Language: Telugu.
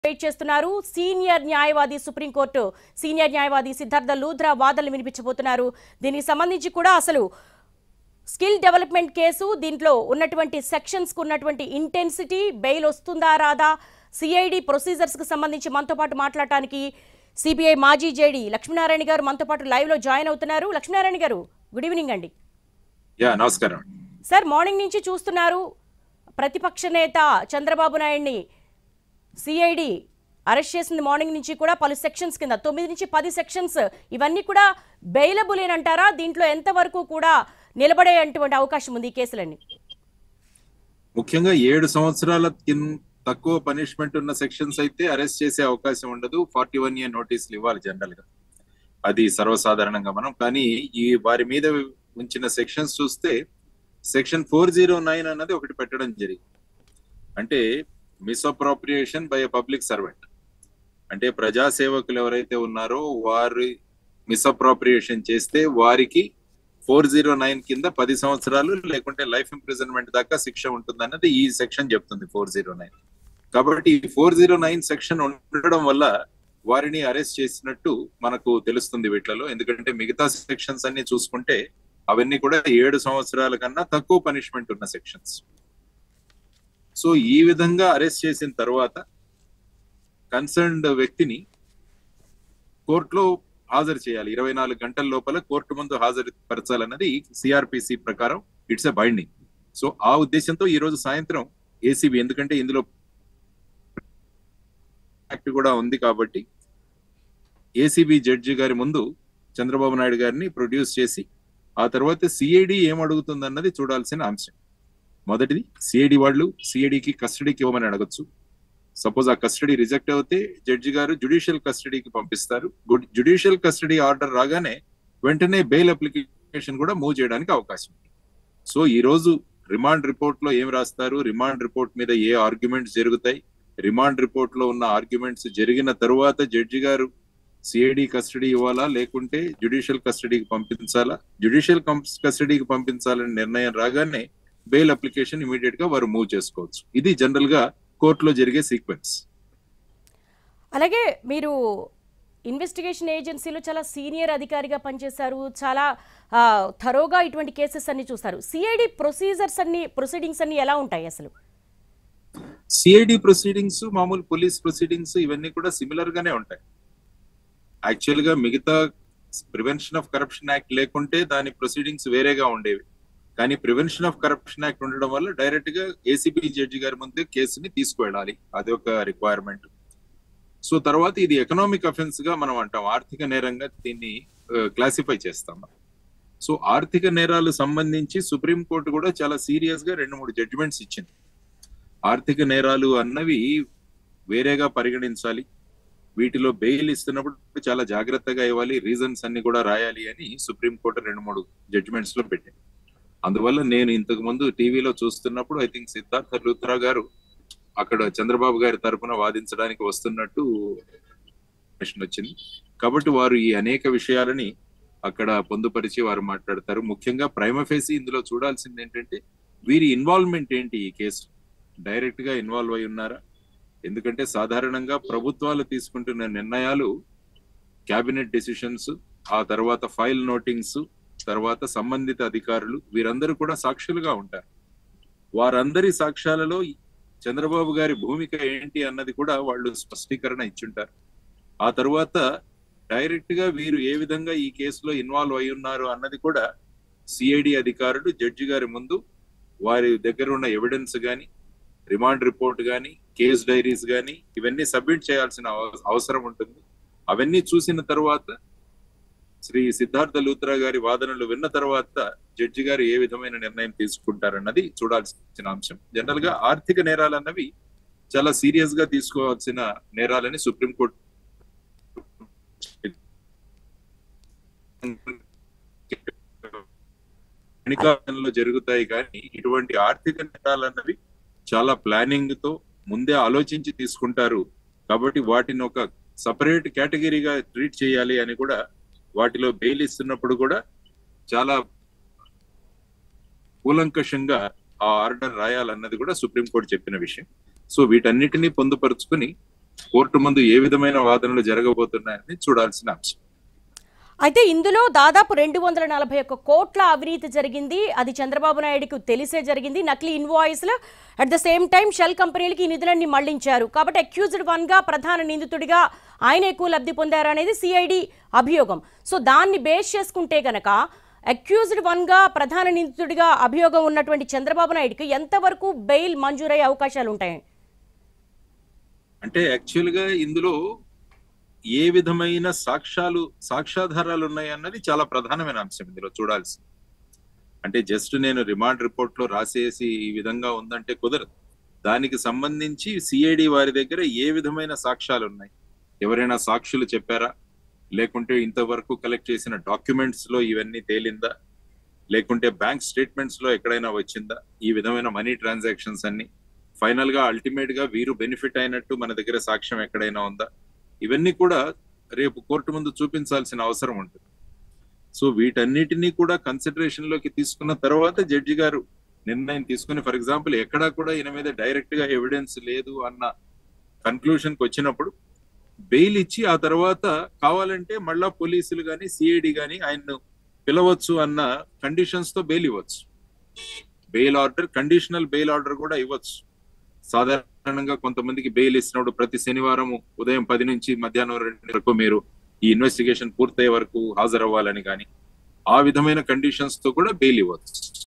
వెయిట్ చేస్తున్నారు సీనియర్ న్యాయవాది సుప్రీంకోర్టు సీనియర్ న్యాయవాది సిద్ధార్థ లూథ్రా వాదనలు వినిపించబోతున్నారు దీనికి సంబంధించి కూడా అసలు స్కిల్ డెవలప్మెంట్ కేసు దీంట్లో ఉన్నటువంటి సెక్షన్స్ కు ఉన్నటువంటి ఇంటెన్సిటీ బెయిల్ వస్తుందా రాదా సిఐడి ప్రొసీజర్స్ కు సంబంధించి మనతో పాటు మాట్లాడటానికి సిబిఐ మాజీ జేడీ లక్ష్మీనారాయణ గారు మనతో పాటు లైవ్ లో జాయిన్ అవుతున్నారు లక్ష్మీనారాయణ గారు గుడ్ ఈవినింగ్ అండి యా నమస్కారం సార్ మార్నింగ్ నుంచి చూస్తున్నారు ప్రతిపక్ష నేత చంద్రబాబు నాయుడిని సిఐడి అరెస్ట్ చేసింది మార్నింగ్ నుంచి కూడా పలు సెక్షన్స్ కింద తొమ్మిది నుంచి పది సెక్షన్స్ ఇవన్నీ కూడా బెయిలబుల్ అంటారా దీంట్లో ఎంతవరకు కూడా నిలబడేటువంటి అవకాశం ఉంది ఈ కేసులన్నీ ముఖ్యంగా ఏడు సంవత్సరాల కింద తక్కువ పనిష్మెంట్ ఉన్న సెక్షన్స్ అయితే అరెస్ట్ చేసే అవకాశం ఉండదు ఫార్టీ వన్ ఇయర్ నోటీసులు ఇవ్వాలి జనరల్ గా అది సర్వసాధారణంగా మనం కానీ ఈ వారి మీద ఉంచిన సెక్షన్స్ చూస్తే సెక్షన్ ఫోర్ జీరో నైన్ అన్నది ఒకటి పెట్టడం జరిగింది అంటే మిస్అప్రోప్రియేషన్ బై పబ్లిక్ సర్వెంట్ అంటే ప్రజా సేవకులు ఎవరైతే ఉన్నారో వారి మిస్అప్రోప్రియేషన్ చేస్తే వారికి ఫోర్ జీరో నైన్ కింద పది సంవత్సరాలు లేకుంటే లైఫ్ ఇంప్రిజన్మెంట్ దాకా శిక్ష ఉంటుంది అన్నది ఈ సెక్షన్ చెప్తుంది ఫోర్ జీరో నైన్ కాబట్టి ఫోర్ జీరో నైన్ సెక్షన్ ఉండడం వల్ల వారిని అరెస్ట్ చేసినట్టు మనకు తెలుస్తుంది వీటిలలో ఎందుకంటే మిగతా సెక్షన్స్ అన్ని చూసుకుంటే అవన్నీ కూడా ఏడు సంవత్సరాల కన్నా తక్కువ పనిష్మెంట్ ఉన్న సెక్షన్స్ సో ఈ విధంగా అరెస్ట్ చేసిన తర్వాత కన్సర్న్డ్ వ్యక్తిని కోర్టులో హాజరు చేయాలి ఇరవై నాలుగు గంటల లోపల కోర్టు ముందు హాజరు పరచాలన్నది సిఆర్పిసి ప్రకారం ఇట్స్ ఎ బైండింగ్ సో ఆ ఉద్దేశంతో ఈ రోజు సాయంత్రం ఏసీబీ ఎందుకంటే ఇందులో యాక్ట్ కూడా ఉంది కాబట్టి ఏసీబీ జడ్జి గారి ముందు చంద్రబాబు నాయుడు గారిని ప్రొడ్యూస్ చేసి ఆ తర్వాత సిఐడి ఏం అడుగుతుంది అన్నది చూడాల్సిన అంశం మొదటిది సిఐడి వాళ్ళు సిఐడికి కస్టడీకి ఇవ్వమని అడగచ్చు సపోజ్ ఆ కస్టడీ రిజెక్ట్ అవుతే జడ్జి గారు జుడిషియల్ కస్టడీకి పంపిస్తారు జుడిషియల్ కస్టడీ ఆర్డర్ రాగానే వెంటనే బెయిల్ అప్లికేషన్ కూడా మూవ్ చేయడానికి అవకాశం ఉంది సో ఈ రోజు రిమాండ్ రిపోర్ట్ లో ఏం రాస్తారు రిమాండ్ రిపోర్ట్ మీద ఏ ఆర్గ్యుమెంట్స్ జరుగుతాయి రిమాండ్ రిపోర్ట్ లో ఉన్న ఆర్గ్యుమెంట్స్ జరిగిన తరువాత జడ్జి గారు సిఐడి కస్టడీ ఇవ్వాలా లేకుంటే జుడిషియల్ కస్టడీకి పంపించాలా జుడిషియల్ కస్టడీకి పంపించాలని నిర్ణయం రాగానే బెయిల్ అప్లికేషన్ ఇమీడియట్ గా వారు మూవ్ చేసుకోవచ్చు ఇది జనరల్ గా కోర్టులో జరిగే సీక్వెన్స్ అలాగే మీరు ఇన్వెస్టిగేషన్ ఏజెన్సీలో చాలా సీనియర్ అధికారిగా పనిచేశారు చాలా ఆ, థరోగా ఇటువంటి కేసెస్ అన్ని చూస్తారు సిఐడి ప్రొసీజర్స్ అన్ని ప్రొసీడింగ్స్ అన్ని ఎలా ఉంటాయి అసలు సిఐడి ప్రొసీడింగ్స్ మామూలు పోలీస్ ప్రొసీడింగ్స్ ఇవన్నీ కూడా సిమిలర్ గానే ఉంటాయి యాక్చువల్ గా మిగతా ప్రివెన్షన్ ఆఫ్ కరప్షన్ యాక్ట్ లేకుంటే దాని ప్రొసీడింగ్స్ వేరేగా ఉండేవి కానీ ప్రివెన్షన్ ఆఫ్ కరప్షన్ యాక్ట్ ఉండడం వల్ల డైరెక్ట్ గా ఏసీబీ జడ్జి గారి ముందు కేసుని తీసుకువెళ్ళాలి అది ఒక రిక్వైర్మెంట్ సో తర్వాత ఇది ఎకనామిక్ అఫెన్స్ గా మనం అంటాం ఆర్థిక నేరంగా దీన్ని క్లాసిఫై చేస్తాం సో ఆర్థిక నేరాలు సంబంధించి సుప్రీంకోర్టు కూడా చాలా సీరియస్ గా రెండు మూడు జడ్జిమెంట్స్ ఇచ్చింది ఆర్థిక నేరాలు అన్నవి వేరేగా పరిగణించాలి వీటిలో బెయిల్ ఇస్తున్నప్పుడు చాలా జాగ్రత్తగా ఇవ్వాలి రీజన్స్ అన్ని కూడా రాయాలి అని సుప్రీంకోర్టు రెండు మూడు జడ్జిమెంట్స్ లో పెట్టింది అందువల్ల నేను ఇంతకు ముందు టీవీలో చూస్తున్నప్పుడు ఐ థింక్ సిద్ధార్థ లూత్రా గారు అక్కడ చంద్రబాబు గారి తరపున వాదించడానికి వస్తున్నట్టు ప్రశ్న వచ్చింది కాబట్టి వారు ఈ అనేక విషయాలని అక్కడ పొందుపరిచి వారు మాట్లాడతారు ముఖ్యంగా ప్రైమఫేసి ఇందులో చూడాల్సింది ఏంటంటే వీరి ఇన్వాల్వ్మెంట్ ఏంటి ఈ కేసు డైరెక్ట్ గా ఇన్వాల్వ్ అయి ఉన్నారా ఎందుకంటే సాధారణంగా ప్రభుత్వాలు తీసుకుంటున్న నిర్ణయాలు క్యాబినెట్ డెసిషన్స్ ఆ తర్వాత ఫైల్ నోటింగ్స్ తర్వాత సంబంధిత అధికారులు వీరందరూ కూడా సాక్షులుగా ఉంటారు వారందరి సాక్ష్యాలలో చంద్రబాబు గారి భూమిక ఏంటి అన్నది కూడా వాళ్ళు స్పష్టీకరణ ఇచ్చుంటారు ఆ తర్వాత డైరెక్ట్ గా వీరు ఏ విధంగా ఈ కేసులో ఇన్వాల్వ్ అయి ఉన్నారు అన్నది కూడా సిఐడి అధికారులు జడ్జి గారి ముందు వారి దగ్గర ఉన్న ఎవిడెన్స్ గాని రిమాండ్ రిపోర్ట్ గాని కేస్ డైరీస్ గాని ఇవన్నీ సబ్మిట్ చేయాల్సిన అవ- అవసరం ఉంటుంది అవన్నీ చూసిన తర్వాత శ్రీ సిద్ధార్థ లూత్రా గారి వాదనలు విన్న తర్వాత జడ్జి గారు ఏ విధమైన నిర్ణయం తీసుకుంటారన్నది చూడాల్సిన అంశం జనరల్ గా ఆర్థిక నేరాలు అన్నవి చాలా సీరియస్ గా తీసుకోవాల్సిన నేరాలని సుప్రీంకోర్టు ఎన్నికల్లో జరుగుతాయి కానీ ఇటువంటి ఆర్థిక నేరాలు అన్నవి చాలా ప్లానింగ్ తో ముందే ఆలోచించి తీసుకుంటారు కాబట్టి వాటిని ఒక సపరేట్ కేటగిరీగా ట్రీట్ చేయాలి అని కూడా వాటిలో బెయిల్ ఇస్తున్నప్పుడు కూడా చాలా కూలంకషంగా ఆ ఆర్డర్ రాయాలన్నది కూడా సుప్రీంకోర్టు చెప్పిన విషయం సో వీటన్నిటిని పొందుపరుచుకుని కోర్టు ముందు ఏ విధమైన వాదనలు జరగబోతున్నాయని చూడాల్సిన అంశం అయితే ఇందులో దాదాపు రెండు వందల నలభై ఒక్క కోట్ల అవినీతి జరిగింది అది చంద్రబాబు నాయుడుకు తెలిసే జరిగింది నకిలీ ఇన్వాయిస్లు at the same time shell కంపెనీలకి ఈ నిధులన్నీ మళ్లించారు కాబట్టి అక్యూజ్డ్ వన్ గా ప్రధాన నిందితుడిగా ఆయన ఎక్కువ లబ్ధి పొందారనేది సిఐడి అభియోగం సో దాన్ని బేస్ చేసుకుంటే గనక అక్యూజ్డ్ వన్ గా ప్రధాన నిందితుడిగా అభియోగం ఉన్నటువంటి చంద్రబాబు నాయుడుకి ఎంతవరకు బెయిల్ మంజూరయ్యే అవకాశాలు ఉంటాయి అంటే యాక్చువల్ గా ఇందులో ఏ విధమైన సాక్ష్యాలు సాక్ష్యాధారాలు ఉన్నాయి అన్నది చాలా ప్రధానమైన అంశం ఇందులో చూడాల్సి అంటే జస్ట్ నేను రిమాండ్ రిపోర్ట్ లో రాసేసి ఈ విధంగా ఉందంటే కుదరదు దానికి సంబంధించి సిఐడి వారి దగ్గర ఏ విధమైన సాక్ష్యాలు ఉన్నాయి ఎవరైనా సాక్షులు చెప్పారా లేకుంటే ఇంతవరకు కలెక్ట్ చేసిన డాక్యుమెంట్స్ లో ఇవన్నీ తేలిందా లేకుంటే బ్యాంక్ స్టేట్మెంట్స్ లో ఎక్కడైనా వచ్చిందా ఈ విధమైన మనీ ట్రాన్సాక్షన్స్ అన్ని ఫైనల్ గా అల్టిమేట్ గా వీరు బెనిఫిట్ అయినట్టు మన దగ్గర సాక్ష్యం ఎక్కడైనా ఉందా ఇవన్నీ కూడా రేపు కోర్టు ముందు చూపించాల్సిన అవసరం ఉంటుంది సో వీటన్నిటినీ కూడా కన్సిడరేషన్ లోకి తీసుకున్న తర్వాత జడ్జి గారు నిర్ణయం తీసుకుని ఫర్ ఎగ్జాంపుల్ ఎక్కడా కూడా ఈయన మీద డైరెక్ట్ గా ఎవిడెన్స్ లేదు అన్న కన్క్లూషన్ కి వచ్చినప్పుడు బెయిల్ ఇచ్చి ఆ తర్వాత కావాలంటే మళ్ళా పోలీసులు గాని సిఐడి గాని ఆయన్ను పిలవచ్చు అన్న కండిషన్స్ తో బెయిల్ ఇవ్వచ్చు bail order conditional bail order కూడా ఇవ్వచ్చు సాధారణంగా కొంతమందికి బెయిల్ ఇచ్చినప్పుడు ప్రతి శనివారం ఉదయం పది నుంచి మధ్యాహ్నం రెండు వరకు మీరు ఈ ఇన్వెస్టిగేషన్ పూర్తయ్యే వరకు హాజరవ్వాలని కానీ ఆ విధమైన కండిషన్స్ తో కూడా బెయిల్ ఇవ్వచ్చు